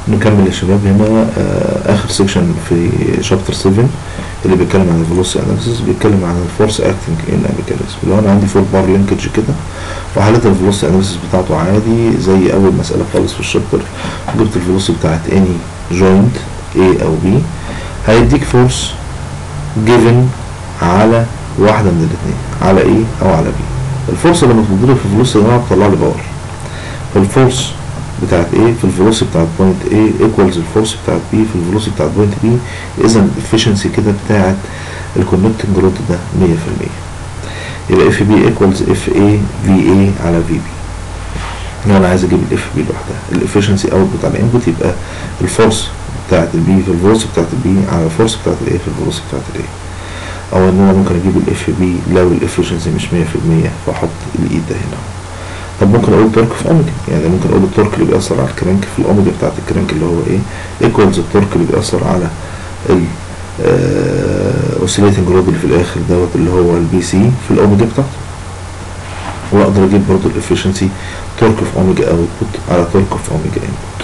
نكمل يا شباب هنا آه اخر سيكشن في شابتر 7 اللي بيتكلم عن الفيلوسيتي اناليسيس بيتكلم عن الفورس اكتنج ان ميكانيزم لو انا عندي فور بار لينكج كده وحليت الفيلوسيتي اناليسيس بتاعته عادي زي اول مساله خالص في الشابتر جبت الفيلوسيتي بتاعت اني جوينت A او B هيديك فورس جيفن على واحده من الاثنين على A او على B الفورس لما بتضرب في الفيلوسيتي ده بتطلع لي باور فالفورس بتاعت A في الفيلوسيتي بتاعت بوينت A ايكوالز الفورس بتاعت B في الفيلوسيتي بتاعت بوينت B اذا الافشنسي كده بتاعت الكونكتنج رود ده 100% يبقى اف بي ايكوالز اف اي في اي على في بي لو انا عايز اجيب الاف بي لوحدها الافشنسي اوتبوت على الانبوت يبقى الفورس بتاعت البي في الفورس بتاعت البي على الفورس بتاعت الاي في الفورس بتاعت الاي او ان انا ممكن اجيب الاف بي لو الافشنسي مش 100% فاحط الايد ده هنا طب ممكن اقول تورك في اوميجا يعني ممكن اقول التورك اللي بيأثر على الكرانك في الاوميجا بتاعت الكرانك اللي هو ايه ايكوالز التورك اللي بيأثر على ال اوسيليتنج رود اللي في الاخر دوت اللي هو البي سي في الاوميجا بتاعته واقدر اجيب برضو الافشنسي تورك في اوميجا اوتبوت على تورك في اوميجا انبوت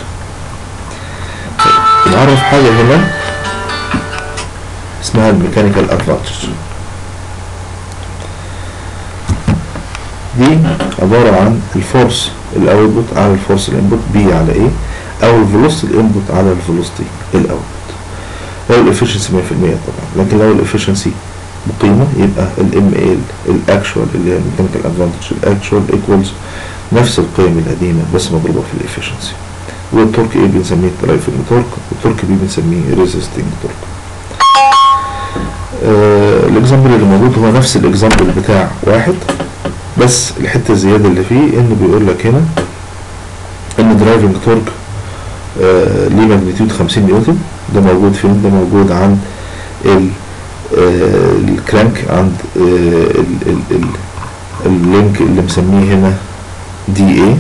نعرف حاجه هنا اسمها الميكانيكال ادفانتج دي عبارة عن الفورس الاوتبوت على الفورس الانبوت بي على ايه او الفيلوسيتي الانبوت على الفيلوسيتي الاوتبوت لو الافشنسي 100% طبعا لكن لو الافشنسي بقيمة يبقى الام ال الاكشوال اللي هي الميكانيكال ادفانتج الاكشوال ايكوالز نفس القيم القديمة بس مضروبة في الافشنسي والتورك ايه بنسميه درايفنج تورك والتورك بي بنسميه ريزيستنج تورك آه الاكزامبل اللي موجود هو نفس الاكزامبل بتاع واحد بس الحتة الزيادة اللي فيه انه بيقول لك هنا ان درايفنج تورك آه ليه ماجنتيود 50 نيوتن ده موجود فين ده موجود عند ال آه الكرانك عند آه ال ال ال اللينك اللي مسميه هنا دي اي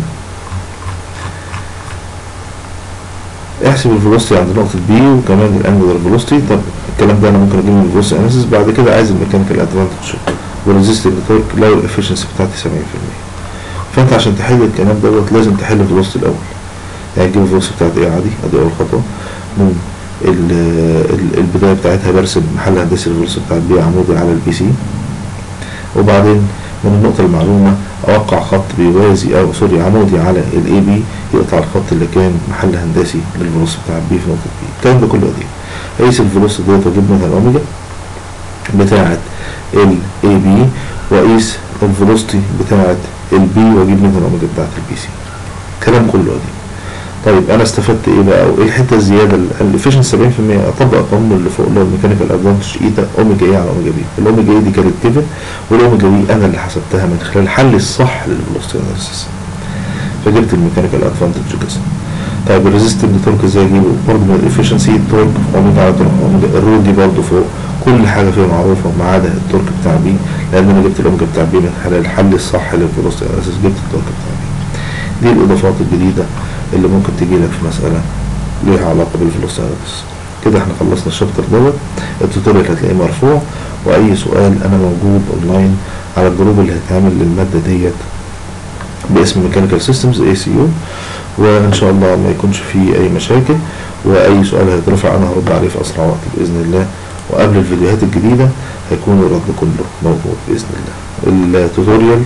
احسب الفيلوسيتي عند نقطة بي وكمان الانجلر فيلوسيتي طب الكلام ده انا ممكن اجيبه من الفيلوسيتي اناليسيس بعد كده عايز الميكانيكال ادفانتج والريزيستنج تورك لو الافشنسي بتاعتي 70% فانت عشان تحل الكلام دوت لازم تحل الفيلوسيتي الاول يعني تجيب الفيلوسيتي بتاعت ايه عادي ادي اول خطوة من البداية بتاعتها برسم محل هندسي الفيلوسيتي بتاعت بي عمودي على البي سي وبعدين من النقطة المعلومة أوقع خط بيوازي أو سوري عمودي على الاي بي يقطع الخط اللي كان محل هندسي للفيلوسيتي بتاع بي في نقطة بي الكلام ده كله قديم أقيس الفيلوسيتي ديت وأجيب منها الأوميجا بتاعة الاي بي وأقيس الفيلوسيتي بتاعة البي وأجيب منها الأوميجا بتاعة البي سي الكلام كله قديم طيب انا استفدت ايه بقى او ايه الحته الزياده الافشنسي 70% اطبق القانون اللي فوق اللي هو الميكانيكال ادفانتج ايتا اوميجا اي على اوميجا بي الاوميجا اي دي كانت جيفن والاوميجا بي انا اللي حسبتها من خلال حل الصح للفيلوسيتي اناليسيس فجبت الميكانيكال ادفانتج كده طيب الريزيستنج تورك ازاي اجيبه برضه من الافشنسي تورك اوميجا على تورك اوميجا الرول دي برضه فوق كل حاجه فيها معروفه ما عدا التورك بتاع بي لان انا جبت الاوميجا بتاع بي من خلال الحل الصح للفيلوسيتي اناليسيس جبت التورك بتاع بي دي الاضافات الجديده اللي ممكن تجي لك في مسألة ليها علاقة بالفلوسيرس كده احنا خلصنا الشابتر دوت التوتوريال هتلاقيه مرفوع واي سؤال انا موجود اونلاين على الجروب اللي هيتعمل للمادة ديت باسم ميكانيكال سيستمز اي سي يو وان شاء الله ما يكونش فيه اي مشاكل واي سؤال هيترفع انا هرد عليه في اسرع وقت باذن الله وقبل الفيديوهات الجديدة هيكون الرد كله موجود باذن الله التوتوريال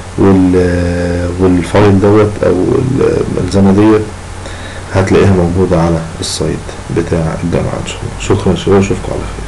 والفايل دوت او الملزمه ديت هتلاقيها موجوده على السايت بتاع الجامعه ان شاء الله شكرا شباب اشوفكم على خير